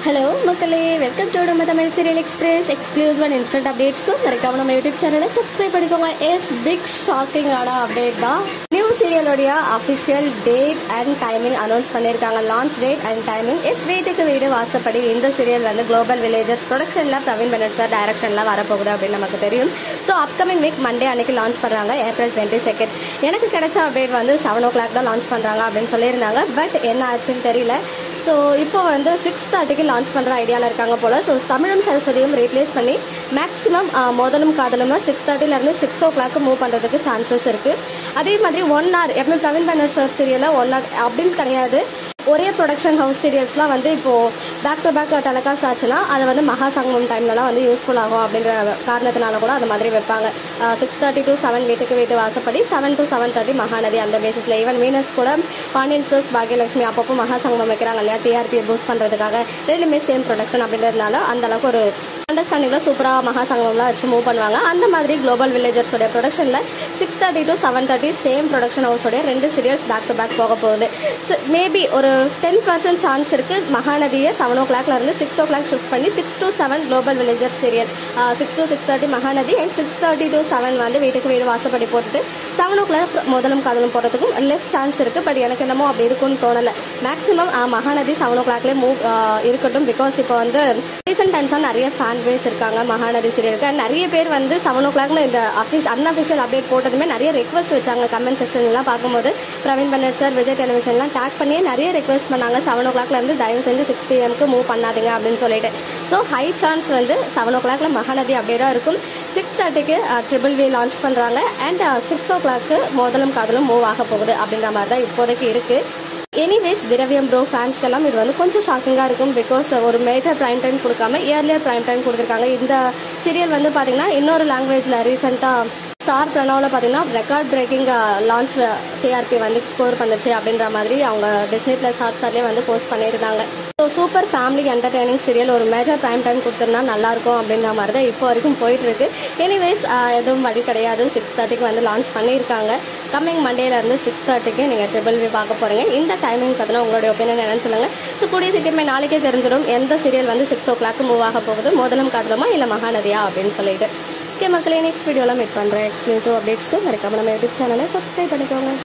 hello மக்களே welcome to நம்ம Tamil serial express exclusive and instant அப்டேட்ஸ்க்கு மறக்காம நம்ம யூடியூப் சேனலை சப்ஸ்கிரைப் பண்ணிக்கோங்க எஸ் பிக் ஷாக்கிங்கான அப்டேட் தான் நியூ சீரியலோடைய official date and timing announce பண்ணியிருக்காங்க launch date and timing yes வீட்டுக்கு வீடு வாசப்படி இந்த சீரியல் வந்து குளோபல் வில்லேஜஸ் ப்ரொடக்ஷனில் பிரவீன் பெனட் சார் டைரக்ஷனில் வரப்போகுது அப்படின்னு நமக்கு தெரியும் ஸோ அப்கமிங் வீக் மண்டே அன்னைக்கு லான்ச் பண்ணுறாங்க ஏப்ரல் டுவெண்ட்டி செகண்ட் எனக்கு கிடைச்ச அப்டேட் வந்து செவன் ஓ கிளாக் தான் லான்ச் பண்ணுறாங்க அப்படின்னு சொல்லியிருந்தாங்க பட் என்ன ஆச்சுன்னு தெரியல ஸோ இப்போ வந்து சிக்ஸ் தேர்ட்டிக்கு லான்ச் பண்ணுற ஐடியாவில் இருக்காங்க போல் ஸோ தமிழும் சரஸ்வதியும் ரீப்ளேஸ் பண்ணி மேக்ஸிமம் முதலும் காதலும் சிக்ஸ் தேர்ட்டிலேருந்து சிக்ஸ் ஓ கிளாக்கு மூவ் பண்ணுறதுக்கு சான்சஸ் இருக்குது அதே மாதிரி ஒன் ஹவர் எப்பவுமே பிரவீன் பன்னர் சார் சீரியலில் ஒன் ஹவர் அப்படின்னு கிடையாது ஒரே ப்ரொடக்ஷன் ஹவுஸ் சீரியல்ஸ்லாம் வந்து இப்போது பேக் டு பேக் டெலகாஸ்ட் ஆச்சுன்னா அது வந்து மகா சங்கமம் டைம்லலாம் வந்து யூஸ்ஃபுல் ஆகும் அப்படின்ற காரணத்தினால கூட அது மாதிரி வைப்பாங்க சிக்ஸ் தேர்ட்டி டு செவன் வீட்டுக்கு வீட்டு வாசப்படி seven to seven thirty Mahanadi அந்த பேசிஸில் ஈவன் வீனஸ் கூட பாண்டியன் ஸ்டோர்ஸ் பாக்யலட்சுமி அப்பப்போ மகா சங்கமம் வைக்கிறாங்க இல்லையா டிஆர்பியை பூஸ்ட் பண்ணுறதுக்காக ரெண்டுமே சேம் ப்ரொடக்ஷன் அப்படின்றதுனால அந்த அளவுக்கு ஒரு அண்டர்ஸ்டாண்டிங்கில் சூப்பராக மகா சங்கமம்லாம் வச்சு மூவ் பண்ணுவாங்க அந்த மாதிரி குளோபல் வில்லேஜர்ஸோடைய ப்ரொடக்ஷனில் six thirty to seven thirty same production ஹவுஸோடைய ரெண்டு சீரியல்ஸ் பேக் டு பேக் போக போகுது மேபி ஒரு டென் பர்சன்ட் சான்ஸ் இருக்குது மகாநதியை செவன் ஓ கிளாக்ல இருந்து சிக்ஸ் ஓ கிளாக் ஷிஃப்ட் பண்ணி six to seven global villager serial six to six thirty Mahanadi and six thirty to seven வந்து வீட்டுக்கு வீடு வாசப்படி போட்டுட்டு செவன் ஓ கிளாக் முதலும் காதலும் போடுறதுக்கும் லெஸ் சான்ஸ் இருக்குது பட் எனக்கு என்னமோ அப்படி இருக்கும்னு தோணலை மேக்ஸிமம் மகாநதி செவன் ஓ கிளாக்லேயே மூவ் இருக்கட்டும் பிகாஸ் இப்போ வந்து ரீசெண்ட் டைம்ஸாக நிறைய ஃபேன் பேஸ் இருக்காங்க மகாநதி சீரியலுக்கு அண்ட் நிறைய பேர் வந்து செவன் ஓ கிளாக்ல இந்த அஃபிஷ் அன்அஃபிஷியல் அப்டேட் போட்டதுமே நிறைய ரெக்வஸ்ட் வச்சாங்க கமெண்ட் செக்ஷன்லாம் பார்க்கும்போது பிரவீன் பன்னட் சார் விஜய் டெலிவிஷன்லாம் டேக் பண்ணியே நிறைய ரெக்வஸ்ட் பண்ணாங்க செவன் ஓ கிளாக்ல இருந்து தயவு செஞ்சு சிக்ஸ் பிஎம்க்கு மூவ் பண்ணாதீங்க அப்படின்னு சொல்லிட்டு ஸோ ஹை சான்ஸ் வந்து செவன் ஓ கிளாக்ல மகாநதி அப்படியே தான் இருக்கும் சிக்ஸ் தேர்ட்டிக்கு ட்ரிபிள் வி லான்ச் பண்ணுறாங்க அண்ட் சிக்ஸ் ஓ கிளாக்கு மோதலும் காதலும் மூவ் ஆக போகுது அப்படின்ற மாதிரி தான் இப்போதைக்கு இருக்குது எனிவேஸ் திரவியம் ப்ரோ ஃபேன்ஸ்க்கெல்லாம் இது வந்து கொஞ்சம் ஷாக்கிங்காக இருக்கும் பிகாஸ் ஒரு மேஜர் ப்ரைம் டைம் கொடுக்காம இயர்லியர் ப்ரைம் டைம் கொடுத்துருக்காங்க இந்த சீரியல் வந்து பார்த்தீங்கன்னா இன்னொரு லாங்குவேஜில் ரீசெண்டாக ஸ்டார் பிரணாவில் பார்த்தீங்கன்னா ரெக்கார்ட் பிரேக்கிங் லான்ச் டிஆர்பி வந்து ஸ்கோர் பண்ணுச்சு அப்படின்ற மாதிரி அவங்க டிஸ்னி ப்ளஸ் ஹாட் ஸ்டார்லேயே வந்து போஸ்ட் பண்ணியிருந்தாங்க so super family entertaining serial ஒரு மேஜர் ப்ரைம் டைம் கொடுத்துருந்தா நல்லாயிருக்கும் அப்படின்ற மாதிரி தான் இப்போ வரைக்கும் போயிட்டு இருக்கு எனிவேஸ் எதுவும் வழி கிடையாது சிக்ஸ் தேர்ட்டிக்கு வந்து லான்ச் பண்ணியிருக்காங்க கம்மிங் மண்டேலேருந்து சிக்ஸ் தேர்ட்டிக்கு நீங்கள் ட்ரிபிள் வி பார்க்க போகிறீங்க இந்த டைமிங் பார்த்தீங்கன்னா உங்களுடைய ஒப்பீனியன் என்னன்னு சொல்லுங்கள் ஸோ கூடிய சீக்கிரமே நாளைக்கே தெரிஞ்சிடும் எந்த சீரியல் வந்து சிக்ஸ் ஓ கிளாக் மூவ் ஆக போகுது முதலும் காதலமா இல்லை மகாநதியா அப்படின்னு சொல்லிட்டு ஓகே மக்களே நெக்ஸ்ட் வீடியோவில் மீட் பண்ணுறேன் எக்ஸ்க்ளூசிவ் அப்டேட்ஸ்க்கு மறக்காம நம்ம யூடியூப் சேனலை சப்ஸ்கிரைப் பண்ணிக்கோங்க